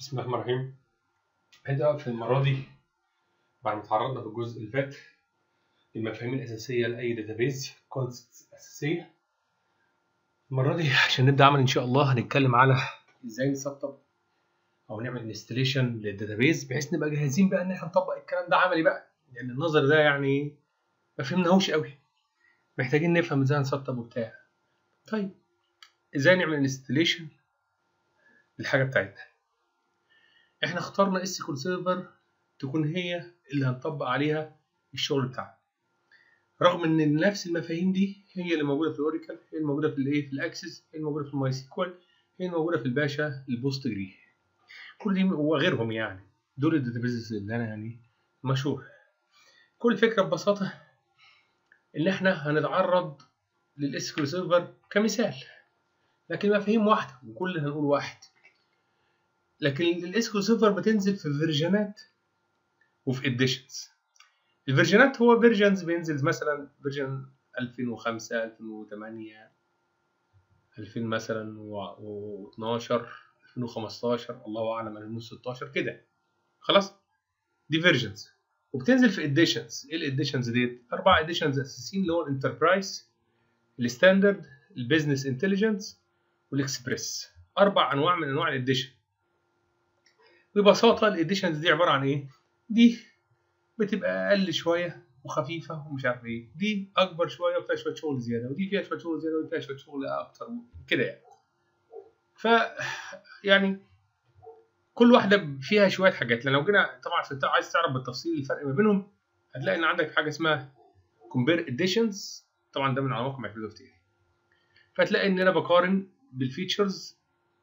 بسم الله الرحمن الرحيم هنبدأ في المرة دي بعد ما اتعرضنا في الجزء اللي فات للمفاهيم الأساسية لأي داتابيز كونسبتس أساسية المرة دي عشان نبدأ عمل إن شاء الله هنتكلم على إزاي نسطب أو نعمل انستليشن للداتابيز بحيث نبقى جاهزين بقى إن إحنا نطبق الكلام ده عملي بقى لأن النظر ده يعني ما فهمناهوش قوي محتاجين نفهم إزاي نسطب وبتاع طيب إزاي نعمل انستليشن للحاجة بتاعتنا احنا اخترنا اس كول سيرفر تكون هي اللي هنطبق عليها الشغل بتاعنا رغم ان نفس المفاهيم دي هي اللي موجوده في الاوراكل هي اللي موجوده في الايه في الاكسس هي اللي موجوده في الماي سيكوال هي اللي موجوده في الباشا البوست جري كل دي وغيرهم يعني دول الداتابيز اللي انا يعني مشهور كل الفكره ببساطه ان احنا هنتعرض للاس كول سيرفر كمثال لكن المفاهيم واحده وكل هنقول واحد لكن الاسكو سيرفر بتنزل في فيرجنات وفي اديشنز الفيرجنات هو فيرجنز بينزل مثلا فيرجن 2005 2008 2000 مثلا و12 2015 الله اعلم 2016 كده خلاص دي فيرجنز وبتنزل في اديشنز ايه الاديشنز ديت اربع اديشنز اساسيين اللي هو الانتربرايز الستاندرد البيزنس انتليجنس والاكسبريس اربع انواع من انواع الاديشن ببساطة الاديشنز دي عبارة عن ايه؟ دي بتبقى أقل شوية وخفيفة ومش عارف ايه، دي أكبر شوية وفيها شوية شغل زيادة، ودي فيها شوية شغل زيادة ودي فيها شوية شغل أكتر كده يعني. ف يعني كل واحدة فيها شوية حاجات، لأن لو جينا طبعا عشان عايز تعرف بالتفصيل الفرق ما بينهم هتلاقي إن عندك حاجة اسمها كومبير اديشنز طبعا ده من على موقع مايكروسوفت يعني. فتلاقي إن أنا بقارن بالفيتشرز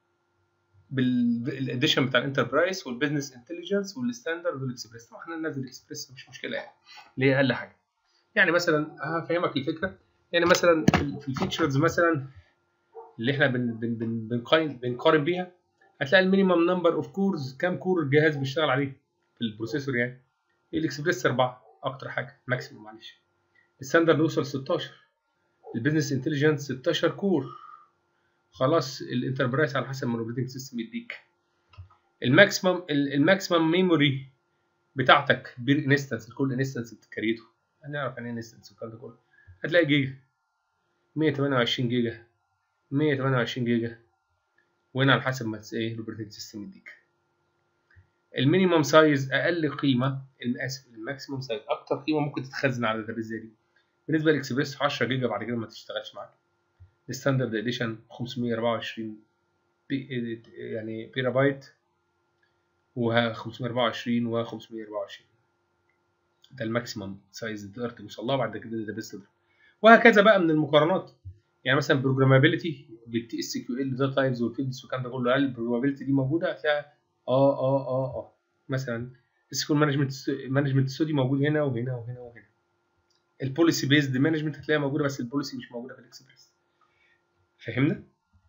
بالاديشن بتاع الانتربرايز والبيزنس انتليجنس والستاندرد والاكسبريس طبعا احنا ننزل الاكسبريس مش مشكله يعني اللي هي اقل حاجه يعني مثلا هفهمك الفكره يعني مثلا في الفيتشرز مثلا اللي احنا بن بن بن بنقارن بنقارن بيها هتلاقي المينيمم نمبر اوف كورز كام كور الجهاز بيشتغل عليه في البروسيسور يعني الاكسبريس 4 اكتر حاجه ماكسيموم معلش الستاندرد يوصل 16 البيزنس انتليجنس 16 كور خلاص الانتربرايز على حسب ما الاوبريتنج سيستم يديك الماكسيمم الماكسيمم ميموري بتاعتك بير انستنس كل انستنس بتكريته هنعرف يعني ايه انستنس والكلام ده كله هتلاقي جيجا 128 جيجا 128 جيجا وهنا على حسب ما ايه الاوبريتنج سيستم يديك المينيمم سايز اقل قيمه اسف الماكسيمم سايز اكتر قيمه ممكن تتخزن على الداتابيز زي دي بالنسبه للاكسبريس 10 جيجا بعد كده ما تشتغلش معاك الستاندرد اديشن 524 بي يعني بيرا بايت و 524 و 524 ده الماكسيمم سايز تقدر توصل لها بعد كده ده بس وهكذا بقى من المقارنات يعني مثلا بروجرامابيلتي بالتي اس كيو ال داتا تايبز والفيلدز والكلام ده كله هل البروجرامابيلتي دي موجوده هتلاقيها اه اه اه اه مثلا السكول مانجمنت مانجمنت ستودي موجود هنا وهنا وهنا وهنا البوليسي بيزد مانجمنت هتلاقيها موجوده بس البوليسي مش موجوده في الاكسبريس فهمنا؟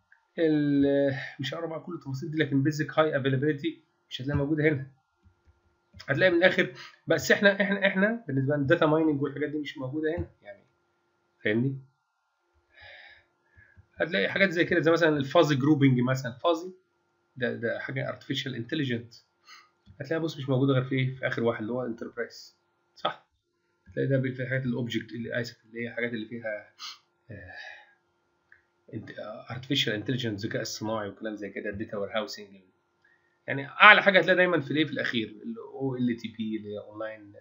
مش هقرا بقى كل التفاصيل دي لكن بيزك هاي افيلابيلتي مش هتلاقيها موجوده هنا هتلاقي من الاخر بس احنا احنا احنا بالنسبه للداتا مايننج والحاجات دي مش موجوده هنا يعني فاهمني؟ هتلاقي حاجات زي كده زي مثلا الفازي جروبنج مثلا فازي ده ده حاجه ارتفيشال انتليجنت هتلاقيها بص مش موجوده غير في ايه؟ في اخر واحد اللي هو انتربرايز صح؟ هتلاقي ده في حاجات الاوبجكت اللي اسف اللي هي حاجات اللي فيها آه artificial intelligence ذكاء اصطناعي وكلام زي كده الداتا وير هاوسنج يعني اعلى حاجه هتلاقي دايما في الايه في الاخير الاو ال تي بي اللي هي اونلاين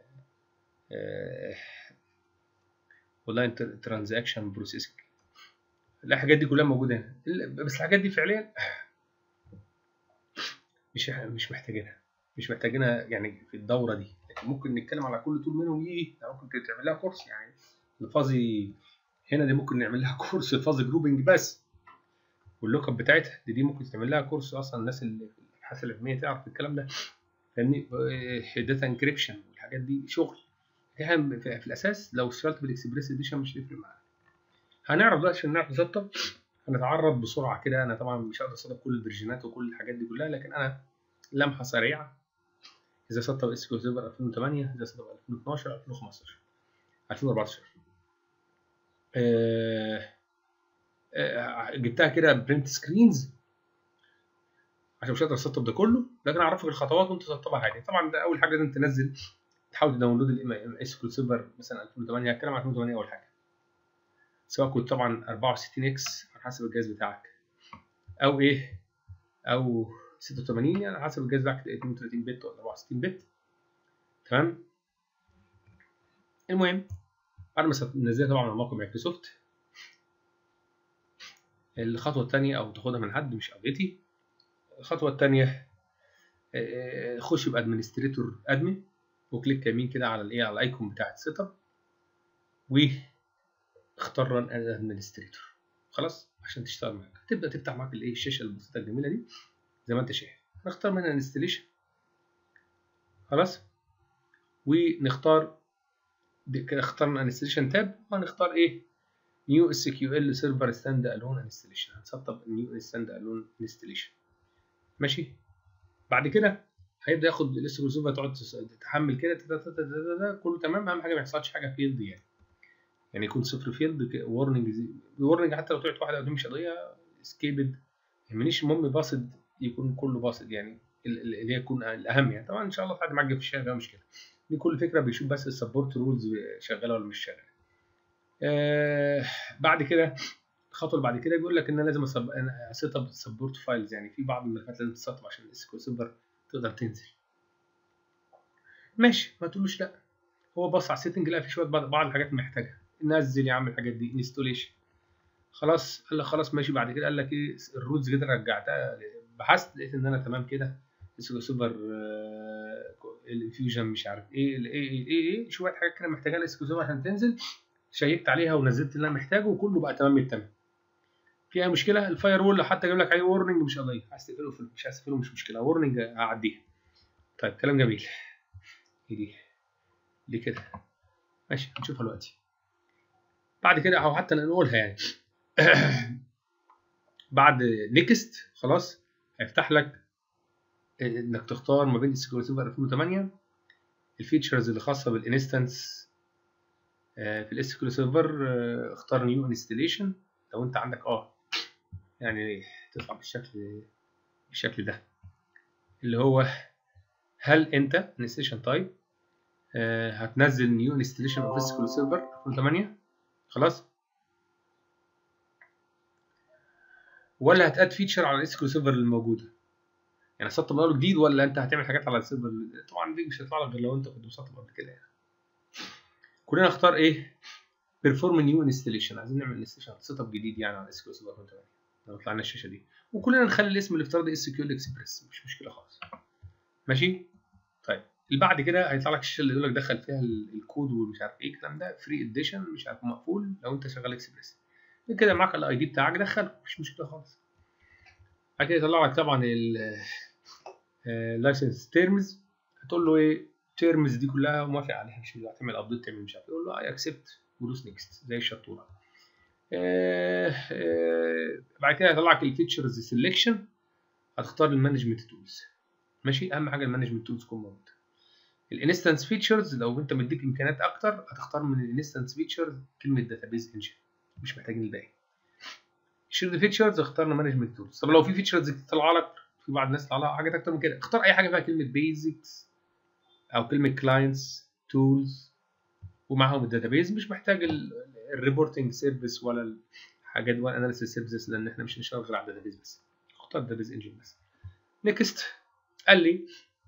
اونلاين ترانزاكشن بروسيسنج الحاجات دي كلها موجوده هنا بس الحاجات دي فعليا مش مش محتاجينها مش محتاجينها يعني في الدوره دي لكن ممكن نتكلم على كل طول منهم ايه ممكن تعمل لها كورس يعني الفازي هنا دي ممكن نعمل لها كورس فاز جروبنج بس واللوك اب بتاعتها دي, دي ممكن تعمل لها كورس اصلا الناس اللي في الابحاث العلميه تعرف الكلام ده فاهمني داتا انكريبشن والحاجات دي شغل احنا في الاساس لو اشتغلت بالاكسبريس اديشن مش هيفرق معاك هنعرف دلوقتي عشان نعرف نسطب هنتعرض بسرعه كده انا طبعا مش هقدر اسطب كل الفيرجنات وكل الحاجات دي كلها لكن انا لمحه سريعه اذا سطب اس كيو سيرفر 2008 اذا سطب 2012 2015 2014 آه آه جبتها كده برنت سكرينز عشان مش هقدر اسطب ده كله لكن اعرفك الخطوات وانت تسطبها عادي طبعا ده اول حاجه لازم تنزل تحاول تداونلود الام اس كول سيرفر مثلا 2008 هتكلم عن 2008 اول حاجه سواء كنت طبعا 64 اكس على حسب الجهاز بتاعك او ايه او 86 يعني على حسب الجهاز بتاعك 32 بت ولا 64 بت تمام المهم بعد ما تنزلها طبعا على موقع مايكروسوفت الخطوه الثانيه او تاخدها من حد مش قضيتي الخطوه الثانيه خش بادمنستريتور ادمن وكليك يمين كده على الايه على الايكون بتاع السيت اب واختار ران از ادمنستريتور خلاص عشان تشتغل معاك تبدا تفتح معاك الايه الشاشه البسيطه الجميله دي زي ما انت شايف نختار منها انستليشن خلاص ونختار كده اخترنا انستليشن تاب وهنختار ايه نيو اس كيو ال سيرفر ستاند الون انستليشن هنسطب نيو ستاند الون انستليشن ماشي بعد كده هيبدا ياخد الاس كيو تقعد تحمل كده كله تمام اهم حاجه ما يحصلش حاجه فيلد يعني يعني يكون صفر فيلد وورنينج وورنينج حتى لو طلعت واحده قدام مش قضيه سكيبد يهمنيش المهم باصد يكون كله باصد يعني اللي هي يكون الاهم يعني طبعا ان شاء الله حد معجب في الشغل مش مشكله دي كل فكره بيشوف بس السبورت رولز شغاله ولا مش شغاله آه بعد كده الخطوه اللي بعد كده بيقول لك ان انا لازم اسيت اب سبورت فايلز يعني في بعض الملفات لازم تسطب عشان الاس كيو سيرفر تقدر تنزل ماشي ما تقولوش لا هو بص على السيتنج لقى في شويه بعض الحاجات محتاجها نزل يا عم الحاجات دي انستوليشن خلاص قال لك خلاص ماشي بعد كده قال لك ايه الرولز كده رجعتها بحثت لقيت ان انا تمام كده سوبر الانفيوجن مش عارف ايه ايه ايه ايه, إيه شويه حاجات كده محتاجها الاكسكلوسيف عشان تنزل شيكت عليها ونزلت اللي انا محتاجه وكله بقى تمام التمام في اي مشكله الفاير وول حتى جايب لك اي ورنينج مش قضيه عايز تقفله مش عايز تقفله مش مشكله ورنينج هعديها طيب كلام جميل ايه دي ليه كده ماشي هنشوفها دلوقتي بعد كده او حتى نقولها يعني بعد نيكست خلاص هيفتح لك انك تختار ما بين السكيورتي سيرفر 2008 الفيتشرز اللي خاصه بالانستنس في الاس كيو سيرفر اختار نيو انستليشن لو انت عندك اه يعني تطلع بالشكل بالشكل ده اللي هو هل انت انستليشن تايب هتنزل نيو انستليشن اوف اس كيو سيرفر 2008 خلاص ولا هتاد فيتشر على الاس كيو سيرفر الموجوده يعني سطب من اول جديد ولا انت هتعمل حاجات على السيرفر طبعا دي مش هيطلع لك غير لو انت كنت مسطب قبل كده يعني كلنا نختار ايه بيرفورم نيو انستليشن عايزين نعمل انستليشن سيت اب جديد يعني على اس كيو سيرفر 2008 لو طلع لنا الشاشه دي وكلنا نخلي الاسم الافتراضي اس كيو اكسبريس مش مشكله خالص ماشي طيب اللي بعد كده هيطلع لك الشاشه اللي يقول لك دخل فيها الكود ومش عارف ايه الكلام ده فري اديشن مش عارف مقفول لو انت شغال اكسبريس كده معاك الاي دي بتاعك دخله مش مشكله خالص بعد كده يطلع لك طبعا اللايسنس تيرمز هتقول له ايه التيرمز دي كلها موافق عليها مش هتعمل ابديت تعمل مش عارف يقول له اي اكسبت ودوس نيكست زي الشطوره آه آه بعد كده هيطلع لك الفيتشرز سيلكشن هتختار المانجمنت تولز ماشي اهم حاجه المانجمنت تولز تكون موجوده الانستنس فيتشرز لو انت مديك امكانيات اكتر هتختار من الانستنس فيتشرز كلمه داتابيز انجن مش محتاجين الباقي شيرد فيتشرز اخترنا مانجمنت تولز طب لو في فيتشرز تطلع لك في بعض الناس تطلع لها حاجات اكتر من كده اختار اي حاجه فيها كلمه بيزكس او كلمه كلاينتس تولز ومعاهم الداتابيز مش محتاج الريبورتنج سيرفيس ولا الحاجات ولا اناليسيس سيرفيسز لان احنا مش هنشتغل غير على الداتابيز بس اختار الداتابيز انجن بس نيكست قال لي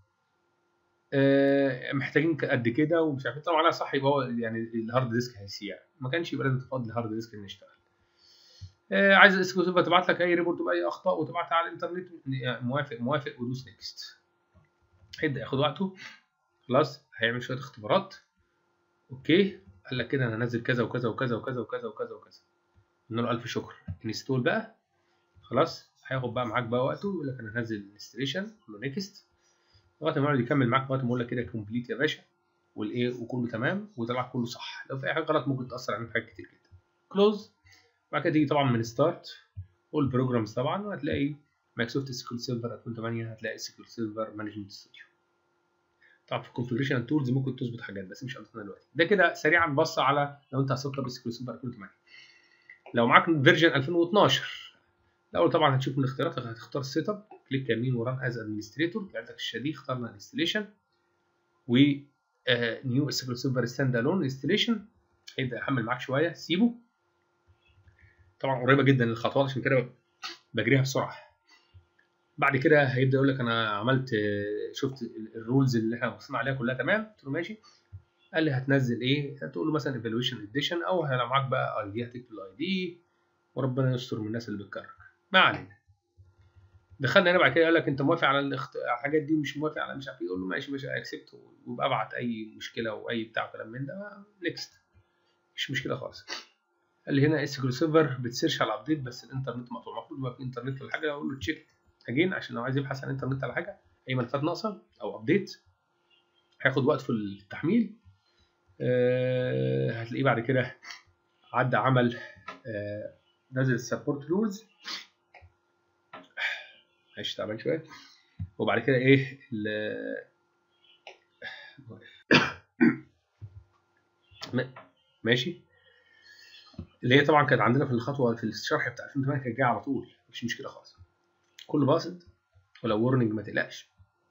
آه محتاجين قد كده ومش عارف طبعا صح يبقى هو يعني الهارد ديسك هيسيع ما كانش يبقى لازم تفضل الهارد ديسك انه يشتغل آه عايز الاكسكلوسيف تبعت لك اي ريبورت باي اخطاء وتبعتها على الانترنت موافق موافق ودوس نيكست هيبدا ياخد وقته خلاص هيعمل شويه اختبارات اوكي قال لك كده انا هنزل كذا وكذا وكذا وكذا وكذا وكذا وكذا قلنا له الف شكر انستول بقى خلاص هياخد بقى معاك بقى وقته يقول لك انا هنزل انستليشن قول له نيكست لغايه ما يقعد يكمل معاك لغايه ما يقول لك كده كومبليت يا باشا والايه وكله تمام وطلع كله صح لو في اي حاجه غلط ممكن تاثر عليك حاجات كتير جدا كلوز بعد كده تيجي طبعا من ستارت والبروجرامز طبعا وهتلاقي مايكروسوفت سكيول سيرفر 2008 هتلاقي سكيول سيرفر مانجمنت ستوديو طبعا في الكونفجريشن تولز ممكن تظبط حاجات بس مش قضيتنا دلوقتي ده كده سريعا بص على لو انت هتسطب سكيول سيرفر 2008 لو معاك فيرجن 2012 الاول طبعا هتشوف من الاختيارات هتختار السيت اب كليك يمين وران از ادمنستريتور عندك الشاشه دي اخترنا انستليشن و نيو اس سيرفر ستاند الون انستليشن هيبدا يحمل معاك شويه سيبه طبعا قريبه جدا الخطوات عشان كده بجريها بسرعه بعد كده هيبدا يقول لك انا عملت شفت الرولز اللي احنا بصينا عليها كلها تمام قلت له ماشي قال لي هتنزل ايه هتقول له مثلا ايفالويشن اديشن او لو معاك بقى اي دي هتكتب الاي دي وربنا يستر من الناس اللي بتكرر ما علينا دخلنا هنا بعد كده قال لك انت موافق على الاخت... الحاجات دي ومش موافق على مش عارف ايه يقول له ماشي ماشي اكسبت وابقى ابعت اي مشكله واي بتاع كلام من ده نيكست مش مشكله خالص قال لي هنا اس كيو سيرفر بتسيرش على الابديت بس الانترنت مقطوع المفروض يبقى في انترنت ولا حاجه اقول له تشيك اجين عشان لو عايز يبحث عن الانترنت على حاجه اي ملفات ناقصه او ابديت هياخد وقت في التحميل أه هتلاقيه بعد كده عدى عمل أه نزل السبورت رولز معلش تعبان شويه وبعد كده ايه ماشي اللي هي طبعا كانت عندنا في الخطوه في الشرح بتاع 2008 كانت جايه على طول مفيش مشكله خالص كله باصد ولو ورنينج ما تقلقش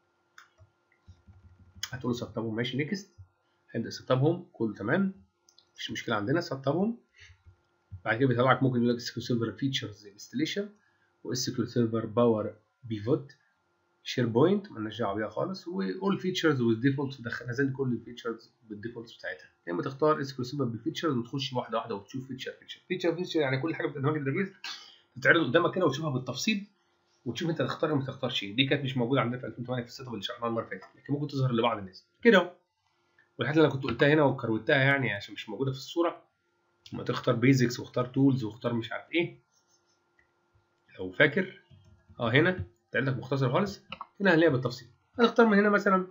هتقول له سطبهم ماشي نيكست هيبدا يسطبهم كله تمام مفيش مشكله عندنا سطبهم بعد كده بيطلعك ممكن يقول لك اس كيو سيرفر فيتشرز انستليشن واس كيو سيرفر باور بيفوت شير بوينت مالناش دعوه بيها خالص واول فيتشرز والديفولتس نزل كل الفيتشرز بالديفولتس بتاعتها يا اما تختار اس كيو سيرفر بالفيتشرز وتخش واحده واحده وتشوف فيتشر فيتشر فيتشر فيتشر يعني كل حاجه بتقدمها لك الداتابيز تتعرض قدامك كده وتشوفها بالتفصيل وتشوف انت تختار وما تختارش ايه دي كانت مش موجوده عندنا في 2008 في السيت اب اللي شرحناها المره اللي فاتت لكن ممكن تظهر لبعض الناس كده اهو والحاجات اللي انا كنت قلتها هنا وكروتها يعني عشان مش موجوده في الصوره لما تختار بيزكس واختار تولز واختار مش عارف ايه لو فاكر اه هنا عندك مختصر خالص هنا هنلاقيها بالتفصيل هنختار من هنا مثلا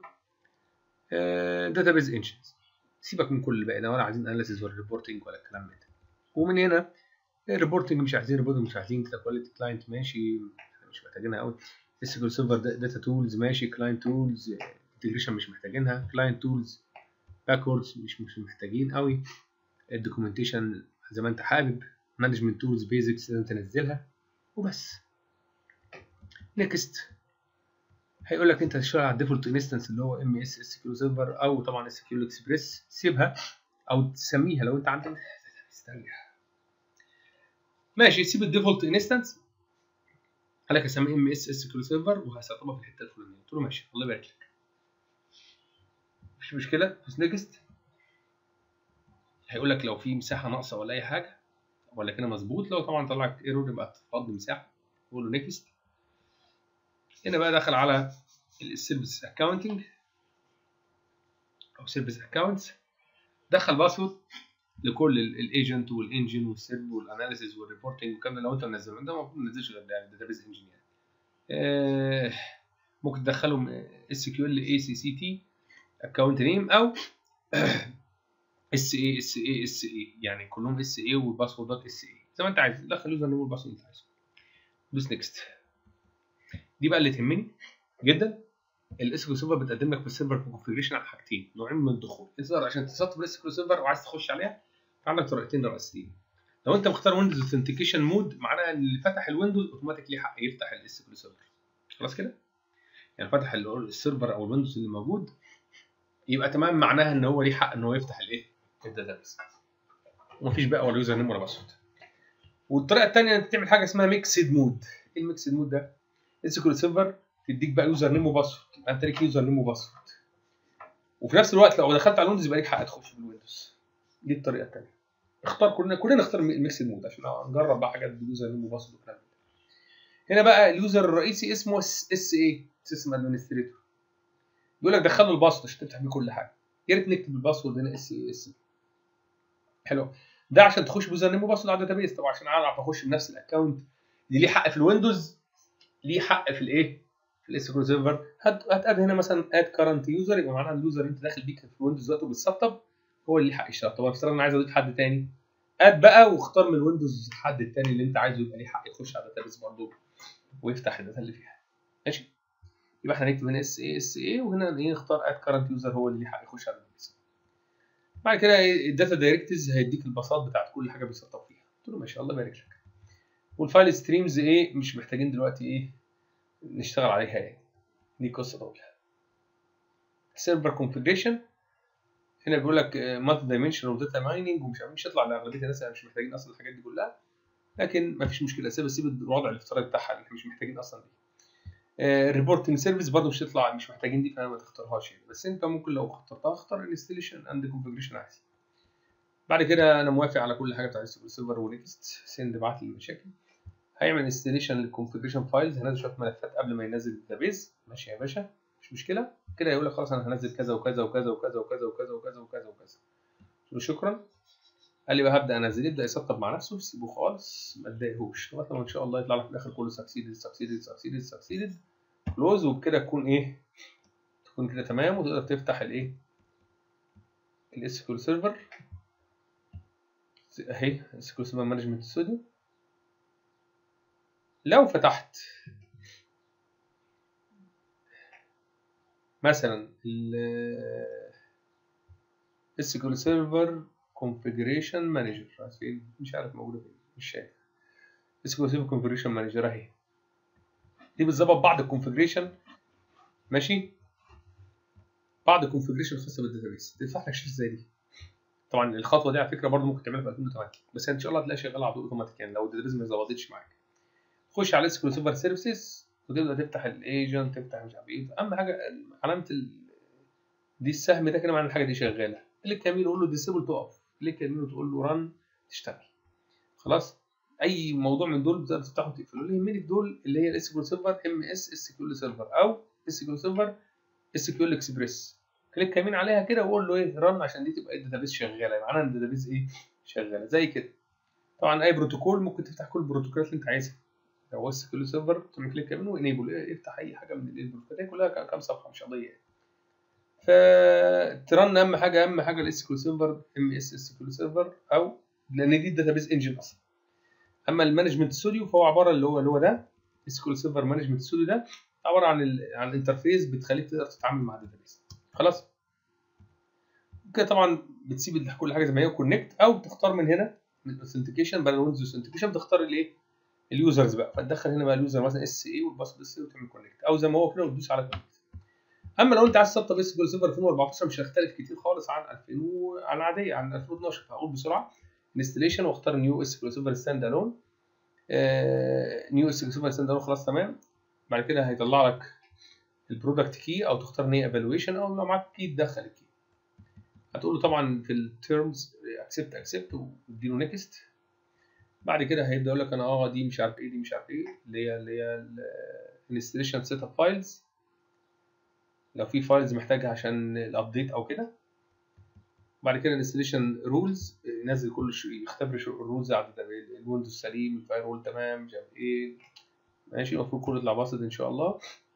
داتابيز انجنز سيبك من كل الباقي ده ولا عايزين اناليسيز ولا ريبورتنج ولا الكلام ده ومن هنا الريبورتنج مش عايزين ريبورتنج مش عايزين كده كواليتي كلاينت ماشي مش محتاجينها قوي سيكول سيرفر داتا تولز ماشي كلاينت تولز انتجريشن مش محتاجينها كلاينت تولز باكوردز مش مش محتاجين قوي الدوكيومنتيشن زي ما انت حابب مانجمنت تولز بيزكس لازم تنزلها وبس نيكست هيقول لك انت هتشتغل على الديفولت انستنس اللي هو ام اس اس كيو سيرفر او طبعا اس كيو اكسبريس سيبها او تسميها لو انت عندك استريح ماشي سيب الديفولت انستنس قال لك اسميه ام اس اس كيو سيرفر وهسطبها في الحته الفلانيه قلت له ماشي الله يبارك لك مفيش مشكله بس نيكست هيقول لك لو في مساحه ناقصه ولا اي حاجه ولا كده مظبوط لو طبعا طلع لك ايرور يبقى تفضي مساحه قول له نيكست هنا بقى دخل على السيرفيس اكاونتنج او سيرفيس اكاونتس دخل باسورد لكل الايجنت والانجن والسيرف والاناليسيز والريبورتنج والكلام ده لو انت منزله انت المفروض ما تنزلش غير ده داتابيز انجن يعني آه ممكن تدخلهم اس كيو ال اي سي سي تي اكونت نيم او اس اي اس اي اس اي يعني كلهم اس اي والباسوردات اس اي زي ما انت عايز دخل يوزر نيم والباسورد اللي انت عايزه دوس نيكست دي بقى اللي تهمني جدا الاس كيو سيرفر بتقدم لك في السيرفر كونفجريشن على حاجتين نوعين من الدخول الظاهر عشان تسطب الاس كيو سيرفر وعايز تخش عليها فعندك طريقتين رئيسيين لو انت مختار ويندوز اوثنتيكيشن مود معناها ان اللي فتح الويندوز اوتوماتيك ليه حق يفتح الاس كيو سيرفر خلاص كده يعني فتح السيرفر او الويندوز اللي موجود يبقى تمام معناها ان هو ليه حق ان هو يفتح الايه الداتابيس ومفيش بقى ولا يوزر نيم ولا باسورد والطريقه الثانيه انت تعمل حاجه اسمها ميكسد مود ايه الميكسد مود ده السكيورتي سيرفر تديك بقى يوزر نيم وباسورد يبقى انت ليك يوزر نيم وباسورد وفي نفس الوقت لو دخلت على الويندوز يبقى ليك حق تخش بالويندوز دي الطريقه الثانيه اختار كلنا كلنا نختار الميكسد مود عشان نجرب بقى حاجات باليوزر نيم وباسورد والكلام ده هنا بقى اليوزر الرئيسي اسمه اس اي سيستم ادمنستريتور بيقول لك دخل له الباسورد عشان تفتح بيه كل حاجه يا ريت نكتب الباسورد هنا اس اي اس حلو ده عشان تخش بيوزر نيم وباسورد على الداتابيس طبعا عشان اعرف اخش بنفس الاكونت اللي ليه حق في الويندوز ليه حق في الايه في الاس كيو سيرفر هتقعد هنا مثلا اد كرنت يوزر يبقى معناها اليوزر انت داخل بيك في الويندوز دلوقتي بتسطب هو اللي ليه حق يشتغل طب افترض انا عايز اضيف حد تاني اد بقى واختار من الويندوز الحد التاني اللي انت عايزه يبقى ليه حق يخش على الداتابيس برضه ويفتح الداتا اللي فيها ماشي يبقى احنا هنكتب هنا اس اي اس اي وهنا ايه نختار اد كرنت يوزر هو اللي ليه حق يخش على الداتابيس بعد كده الداتا دايركتيز هيديك الباصات بتاعت كل حاجه بيسطب فيها قلت له ماشي الله يبارك لك والفايل ستريمز ايه مش محتاجين دلوقتي ايه نشتغل عليها يعني دي قصه طويله سيرفر كونفيجريشن هنا بيقول لك مالتي دايمنشن وداتا مايننج ومش عارف مش هيطلع لاغلبيه الناس مش محتاجين اصلا الحاجات دي كلها لكن ما فيش مشكله سيب سيب الوضع الافتراضي بتاعها اللي احنا مش محتاجين اصلا دي ريبورتنج سيرفيس برضه مش هتطلع مش محتاجين دي فانا ما تختارهاش يعني بس انت ممكن لو اخترتها اختار انستليشن اند كونفجريشن عادي بعد كده انا موافق على كل حاجه بتاع السيرفر ونكست سند بعت لي المشاكل هيعمل انستليشن للكونفجريشن فايلز هنزل شويه ملفات قبل ما ينزل الداتابيز ماشي يا باشا مش مشكله كده يقول لك خلاص انا هنزل كذا وكذا وكذا وكذا وكذا وكذا وكذا وكذا وكذا شكرا قال لي بقى هبدا انزل يبدا يسطب مع نفسه سيبه خالص ما تضايقهوش لغايه ما ان شاء الله يطلع لك في الاخر كله سكسيدد سكسيدد سكسيدد سكسيدد كلوز وبكده تكون ايه تكون كده تمام وتقدر تفتح الايه الاس كيو سيرفر اهي اس كيو سيرفر مانجمنت ستوديو لو فتحت مثلا ال اس كيو سيرفر كونفيجريشن مانجر فين مش عارف موجوده فين مش شايف اس كيو سيرفر كونفيجريشن مانجر اهي دي بتظبط بعض الكونفيجريشن ماشي بعض الكونفيجريشن الخاصه بالداتابيس تفتح لك شيء زي دي طبعا الخطوه دي على فكره برضه ممكن تعملها في 2008 بس ان شاء الله هتلاقيها شغاله على طول اوتوماتيك يعني لو الداتابيس ما ظبطتش معاك خش على اس كيو سيرفر سيرفيسز وتبدا تفتح الايجنت تفتح مش عارف ايه اهم حاجه علامه ال... دي السهم ده كده معنى الحاجه دي شغاله كليك يمين وقول له ديسيبل تقف كليك يمين وتقول له ران تشتغل خلاص اي موضوع من دول بتقدر تفتحه وتقفله اللي يهمني في دول اللي هي الاس كيو سيرفر ام اس اس كيو سيرفر او اس كيو سيرفر اس كيو اكسبريس كليك يمين عليها كده وقول له ايه ران عشان دي تبقى الداتابيس شغاله معناها ان الداتابيس ايه شغاله زي كده طبعا اي بروتوكول ممكن تفتح كل البروتوكولات اللي انت عايزها لو اس كيو سيرفر تعمل كليك يمين وانيبل افتح اي حاجه من البروتوكولات كلها كام صفحه مش قضيه يعني فترن اهم حاجه اهم حاجه الاس كيو سيرفر ام اس اس كيو سيرفر او لان دي الداتابيس انجن اصلا اما المانجمنت ستوديو فهو عباره اللي هو اللي هو ده اس كيو سيرفر مانجمنت ستوديو ده عباره عن ال عن الانترفيس بتخليك تقدر تتعامل مع الداتابيس خلاص كده طبعا بتسيب كل حاجه زي ما هي كونكت او تختار من هنا من الاوثنتيكيشن بدل ويندوز اوثنتيكيشن تختار الايه اليوزرز بقى فتدخل هنا بقى اليوزر مثلا اس اي والباسورد اس اي وتعمل كونكت او زي ما هو كده وتدوس على كونكت اما لو انت عايز تسطب اس كيو سيرفر 2014 مش هيختلف كتير خالص عن 2000 و... عن العاديه عن 2012 فهقول بسرعه انستليشن واختار نيو اس كيو سيرفر ستاند الون نيو اس كيو سيرفر ستاند الون خلاص تمام بعد كده هيطلع لك البرودكت كي او تختار ني ايفالويشن او لو معاك كي تدخل الكي هتقول له طبعا في التيرمز اكسبت اكسبت وتديله نيكست بعد كده هيبدا يقول لك انا اه دي مش عارف ايه دي مش عارف ايه اللي هي اللي هي الانستليشن سيت اب فايلز لو في فايلز محتاجها عشان الابديت او كده بعد كده الانستليشن رولز ينزل كل شيء يختبر الرولز على الويندوز سليم الفاير وول تمام مش عارف ايه ماشي المفروض كله يطلع باسط ان شاء الله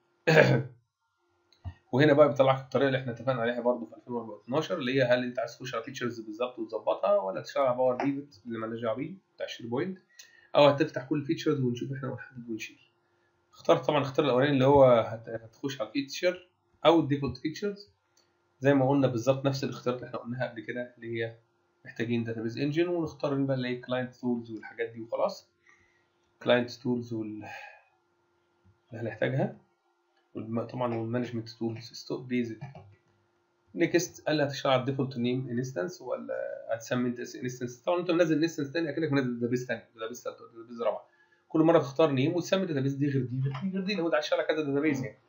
وهنا بقى بيطلع لك الطريقه اللي احنا اتفقنا عليها برضو في 2012 اللي هي هل انت عايز تخش على فيتشرز بالظبط وتظبطها ولا تشتغل على باور بيفت اللي مالناش دعوه بيه بتاع شير بوينت او هتفتح كل الفيتشرز ونشوف احنا ونحدد ونشيل اخترت طبعا اختار الاولاني اللي هو هتخش على الفيتشر او الديفولت فيتشرز زي ما قلنا بالظبط نفس الاختيارات اللي احنا قلناها قبل كده اللي هي محتاجين داتابيز انجن ونختار بقى اللي هي كلاينت تولز والحاجات دي وخلاص كلاينت تولز وال اللي هنحتاجها طبعا والمانجمنت تولز ستوب بيزك نيكست قال لي هتشتغل على الديفولت نيم انستنس ولا هتسمي انت انستنس طبعا انت منزل انستنس تاني اكنك منزل داتابيز تاني داتابيز ثالثه داتابيز رابعه كل مره تختار نيم وتسمي الداتابيز دي غير دي غير دي غير دي لو انت عايز تشتغل على كذا داتابيز يعني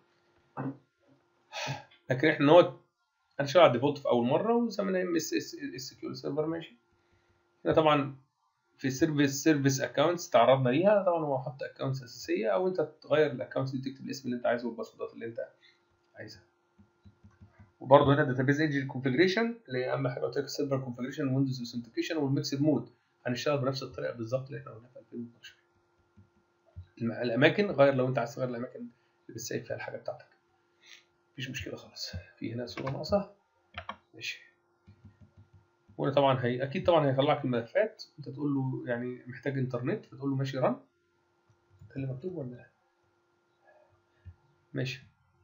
لكن احنا نقعد هنشتغل على الديفولت في اول مره وسميناها ام اس اس اس كيو سيرفر ماشي هنا طبعا في سيرفيس سيرفيس اكونتس تعرضنا ليها طبعا هو حط اكونتس اساسيه او انت تغير الاكونتس دي تكتب الاسم اللي انت عايزه والباسوردات اللي انت عايزها وبرضه هنا داتابيز انجن كونفجريشن اللي هي اهم حاجه قلت لك السيرفر كونفجريشن ويندوز اوثنتيكيشن والميكسد مود هنشتغل بنفس الطريقه بالظبط اللي احنا قلناها في 2012 الاماكن غير لو انت عايز تغير الاماكن اللي بتسيب فيها الحاجه بتاعتك مفيش مشكله خالص في هنا صوره ناقصه ماشي وهنا طبعا هي اكيد طبعا هيطلع لك الملفات انت تقول له يعني محتاج انترنت فتقول له ماشي رن ده اللي مكتوب ولا ماشي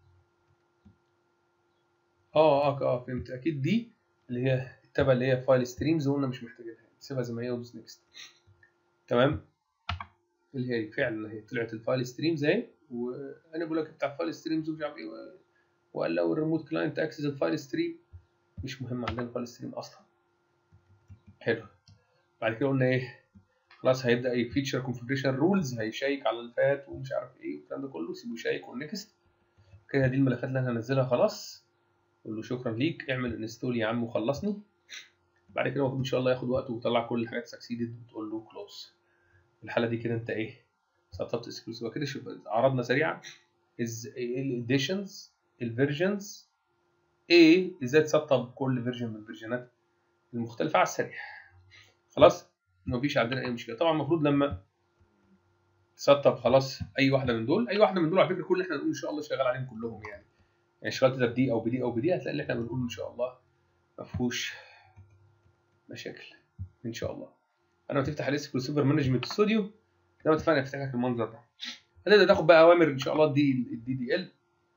اه اه اه فهمت اكيد دي اللي هي التبع اللي هي فايل ستريمز وقلنا مش محتاجينها سيبها زي ما هي ودوس نيكست تمام اللي هي فعلا هي طلعت الفايل ستريمز اهي وانا بقول لك بتاع فايل ستريمز ومش عارف ايه وقال لو الريموت كلاينت اكسس الفايل ستريم مش مهم عندنا الفايل ستريم اصلا حلو بعد كده قلنا ايه خلاص هيبدا يفيتشر كونفجريشن رولز هيشيك على الفات ومش عارف ايه والكلام ده كله سيبه يشيك ونكست كده دي الملفات اللي انا هنزلها خلاص قول له شكرا ليك اعمل انستول يا عم وخلصني بعد كده المفروض ان شاء الله ياخد وقت ويطلع كل الحاجات سكسيدد وتقول له كلوز في الحاله دي كده انت ايه سطبت اكسكلوسيف كده شوف عرضنا سريعا الاديشنز الفيرجنز ايه ازاي تسطب كل فيرجن من الفيرجنات المختلفه على السريع خلاص مفيش عندنا اي مشكله طبعا المفروض لما تسطب خلاص اي واحده من دول اي واحده من دول على فكره كل اللي احنا نقول ان شاء الله شغال عليهم كلهم يعني يعني اشتغلت ده بدي او بدي او بدي هتلاقي اللي احنا بنقوله ان شاء الله ما فيهوش مشاكل ان شاء الله انا لما تفتح الاس سوبر مانجمنت ستوديو زي ما اتفقنا يفتح لك المنظر ده هتبدا تاخد بقى اوامر ان شاء الله الدي الدي دي ال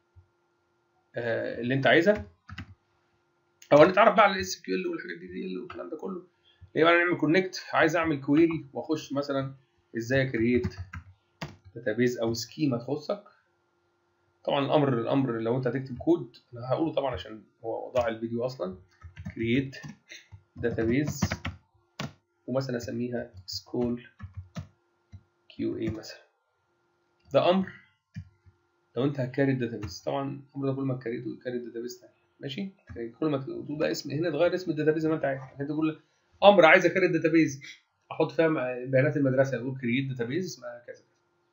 اللي انت عايزها او نتعرف بقى على الاس كيو ال والحاجات دي دي ال والكلام ده كله يبقى انا نعمل كونكت عايز اعمل كويري واخش مثلا ازاي كرييت داتابيز او سكيما تخصك طبعا الامر الامر لو انت هتكتب كود انا هقوله طبعا عشان هو وضع الفيديو اصلا كرييت داتابيز ومثلا اسميها سكول كيو اي مثلا ده امر لو انت هتكاري الداتابيز طبعا الامر ده كل ما تكاريته تكاري الداتابيز تاني ماشي كل ما تقول ده اسم هنا تغير اسم الداتابيز زي ما انت عايز انت تقول امر عايز اكاري الداتابيز احط فيها بيانات المدرسه اقول كرييت داتابيز اسمها كذا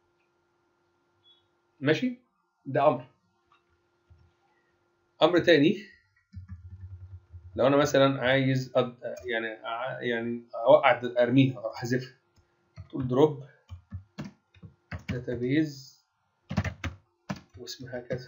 ماشي ده امر امر تاني لو انا مثلا عايز أد... يعني يعني اوقع ارميها احذفها تقول دروب داتابيز واسمها كذا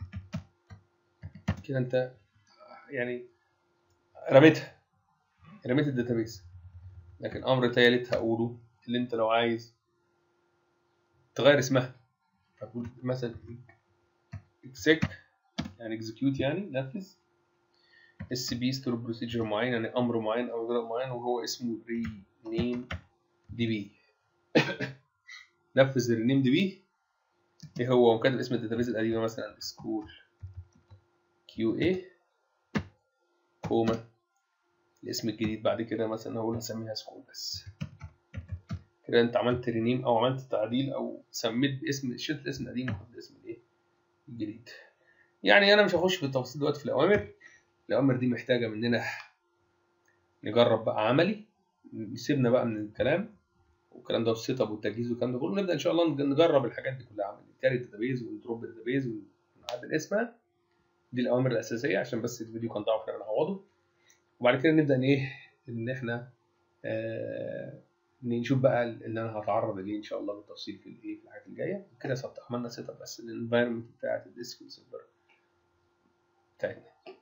كده انت يعني رميتها رميت الداتابيز لكن امر تالت هقوله اللي انت لو عايز تغير اسمها فقول مثلا exec يعني execute يعني نفذ اس بي ستور بروسيجر معين يعني امر معين او اجراء معين وهو اسمه rename دي بي نفذ الرينيم دي بي ايه هو وكاتب اسم الداتابيز القديمه مثلا سكول كيو اي كوما الاسم الجديد بعد كده مثلا هقول هسميها سكول بس كده انت عملت رينيم او عملت تعديل او سميت باسم شلت الاسم القديم وحطيت الاسم الايه الجديد يعني انا مش هخش في التفاصيل دلوقتي في الاوامر الاوامر دي محتاجه مننا نجرب بقى عملي سيبنا بقى من الكلام والكلام ده والسيت اب والتجهيز والكلام ده كله نبدا ان شاء الله نجرب الحاجات دي كلها عملي نكاري الداتابيز ونضرب الداتابيز ونعدل اسمها دي الاوامر الاساسيه عشان بس الفيديو كان ضعف احنا نعوضه وبعد كده نبدا ان ايه ان احنا آه نشوف بقى اللي انا هتعرض ليه ان شاء الله بالتفصيل في الايه في الحاجات الجايه كده عملنا سيت اب بس الانفايرمنت بتاعت الديسك سيرفر بتاعتنا